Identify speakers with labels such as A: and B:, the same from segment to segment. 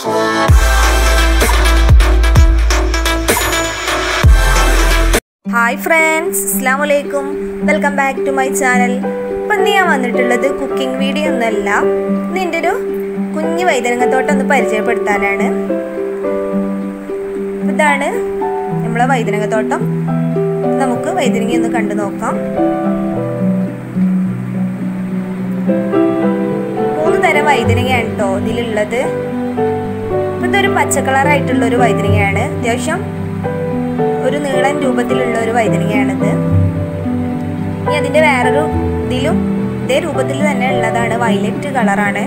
A: hi friends അസ്സാം വലൈക്കും welcome back to my channel ഇപ്പം ഇന്ന് ഞാൻ വന്നിട്ടുള്ളത് കുക്കിംഗ് വീഡിയോ ഒന്നല്ല ഇന്ന് എൻ്റെ ഒരു കുഞ്ഞു വൈതനങ്ങത്തോട്ടം ഒന്ന് പരിചയപ്പെടുത്താനാണ് ഇതാണ് നമ്മളെ വൈതനങ്ങത്തോട്ടം നമുക്ക് വൈതനങ്ങ ഒന്ന് കണ്ടു നോക്കാം മൂന്ന് തരം വൈതനങ്ങയാണ് കേട്ടോ ഇതിലുള്ളത് ഇപ്പം ഇതൊരു പച്ച കളറായിട്ടുള്ള ഒരു വൈതനങ്ങയാണ് അത്യാവശ്യം ഒരു നീളൻ രൂപത്തിലുള്ള ഒരു വൈതനങ്ങയാണിത് ഇനി അതിൻ്റെ വേറൊരു ഇതിലും ഇതേ രൂപത്തിൽ തന്നെ ഉള്ളതാണ് വയലറ്റ് കളറാണ്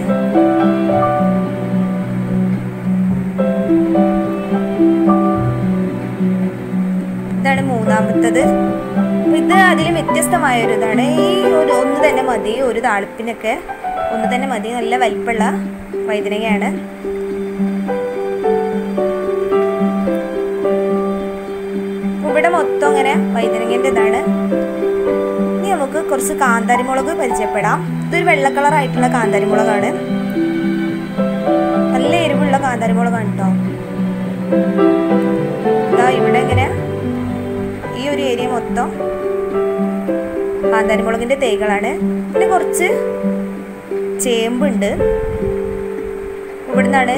A: ഇതാണ് മൂന്നാമത്തത് ഇത് അതിൽ വ്യത്യസ്തമായ ഒരു ഇതാണ് ഈ ഒരു ഒന്ന് തന്നെ മതി ഒരു താളിപ്പിനൊക്കെ ഒന്ന് തന്നെ മതി നല്ല വലിപ്പമുള്ള വൈതനങ്ങയാണ് ഇവിടെ മൊത്തം ഇങ്ങനെ വൈതനങ്ങൻ്റെ ഇതാണ് ഇനി നമുക്ക് കുറച്ച് കാന്താരിമുളക് പരിചയപ്പെടാം ഇതൊരു വെള്ള കളറായിട്ടുള്ള കാന്താരിമുളകാണ് നല്ല എരിവുള്ള കാന്താരിമുളകാണ് കേട്ടോ ഇതാ ഇവിടെ ഇങ്ങനെ ഈ ഒരു ഏരിയ മൊത്തം കാന്താരിമുളകിൻ്റെ തൈകളാണ് പിന്നെ കുറച്ച് ചേമ്പുണ്ട് ഇവിടുന്നാണ്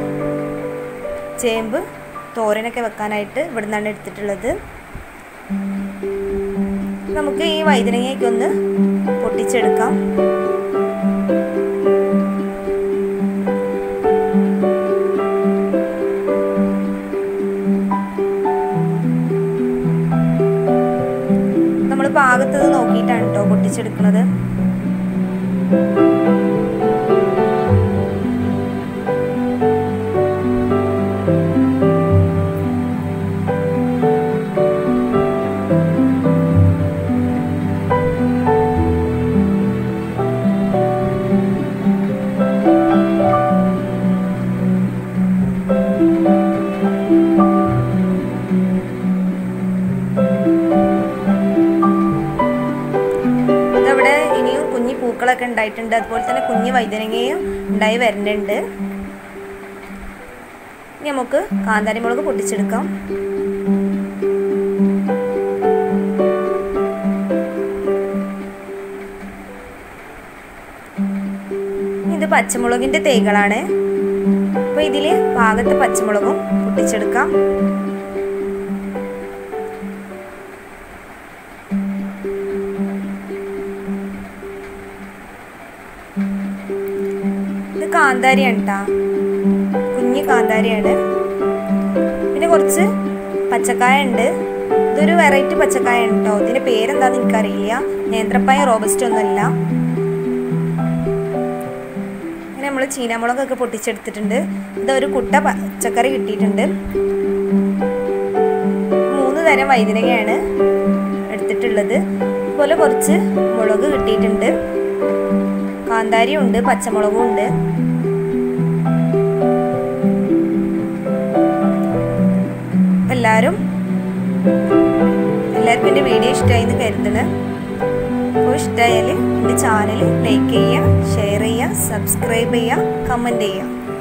A: ചേമ്പ് തോരനൊക്കെ വെക്കാനായിട്ട് ഇവിടെ നിന്നാണ് എടുത്തിട്ടുള്ളത് നമുക്ക് ഈ വൈതനങ്ങയൊക്കെ ഒന്ന് പൊട്ടിച്ചെടുക്കാം നമ്മൾ പാകത്തത് നോക്കിയിട്ടാണ് കേട്ടോ പൊട്ടിച്ചെടുക്കുന്നത് ഇതവിടെ ഇനിയും കുഞ്ഞു പൂക്കളൊക്കെ ഉണ്ടായിട്ടുണ്ട് അതുപോലെ തന്നെ കുഞ്ഞു വൈതനങ്ങയും ഉണ്ടായി വരുന്നുണ്ട് ഇനി നമുക്ക് കാന്താരിമുളക് പൊട്ടിച്ചെടുക്കാം ഇത് പച്ചമുളകിന്റെ തൈകളാണ് അപ്പൊ ഇതില് പാകത്തെ പച്ചമുളകും പൊട്ടിച്ചെടുക്കാം ഇത് കാന്താരിയാണ് കേട്ടാ കുഞ്ഞ് കാന്താരിയാണ് പിന്നെ കുറച്ച് പച്ചക്കായ ഉണ്ട് ഇതൊരു വെറൈറ്റി പച്ചക്കായ ഉണ്ട് കേട്ടോ ഇതിന്റെ പേരെന്താന്ന് എനിക്കറിയില്ല നേന്ത്രപ്പായ റോബസ്റ്റ് ഒന്നുമല്ല അങ്ങനെ നമ്മൾ ചീനാമുളകൊക്കെ പൊട്ടിച്ചെടുത്തിട്ടുണ്ട് ഇതൊരു കുട്ട പച്ചക്കറി കിട്ടിയിട്ടുണ്ട് മൂന്ന് തരം വൈദ്യനകയാണ് എടുത്തിട്ടുള്ളത് അതുപോലെ കുറച്ച് മുളക് കിട്ടിയിട്ടുണ്ട് കാന്താരിയും ഉണ്ട് പച്ചമുളകും ഉണ്ട് എല്ലാവരും എല്ലാവർക്കും എൻ്റെ വീഡിയോ ഇഷ്ടമായി എന്ന് കരുതണ് അപ്പോൾ ഇഷ്ടമായാൽ എൻ്റെ ചാനൽ ലൈക്ക് ചെയ്യുക ഷെയർ ചെയ്യുക സബ്സ്ക്രൈബ് ചെയ്യുക കമൻറ്റ് ചെയ്യുക